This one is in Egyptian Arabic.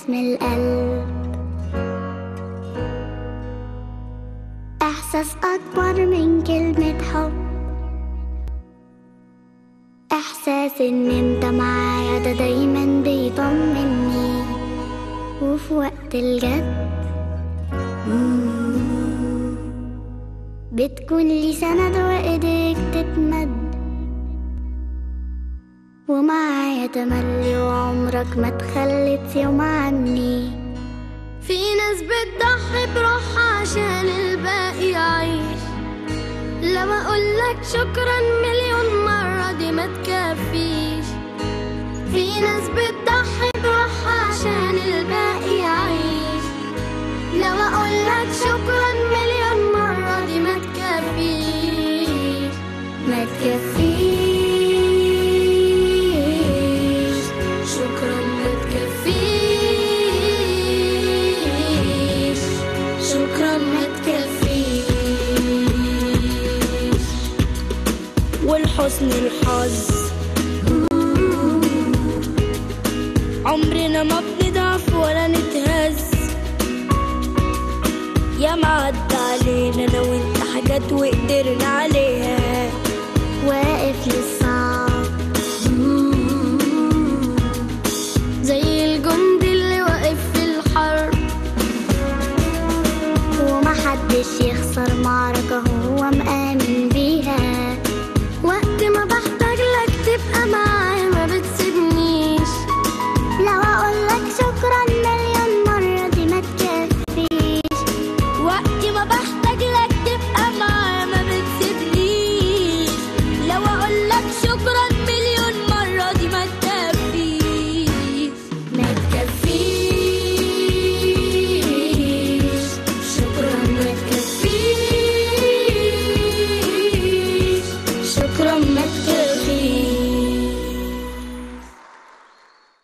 إحساس من القلب إحساس أكبر من كلمة حب إحساس إن أنت معايا ده دايما بيطمني وفي وقت الجد بتكون لي سند وإيديك تتمد ومعايا تملي وعمرك ما تخلت يوم عني في ناس بتضحي بروحها عشان الباقي يعيش لما اقولك شكرا مليون مرة دي ما تكفيش في ناس بتضحي بروحها عشان الباقي يعيش لما اقولك شكرا مليون مرة دي ما تكفيش ما تكفيش شكرا ما تكفيش شكرا ما تكفيش والحسن الحظ عمرنا ما بنضعف ولا نتهز يا ما عدى علينا انا وانت حاجات وقدرنا عليها واقف لسه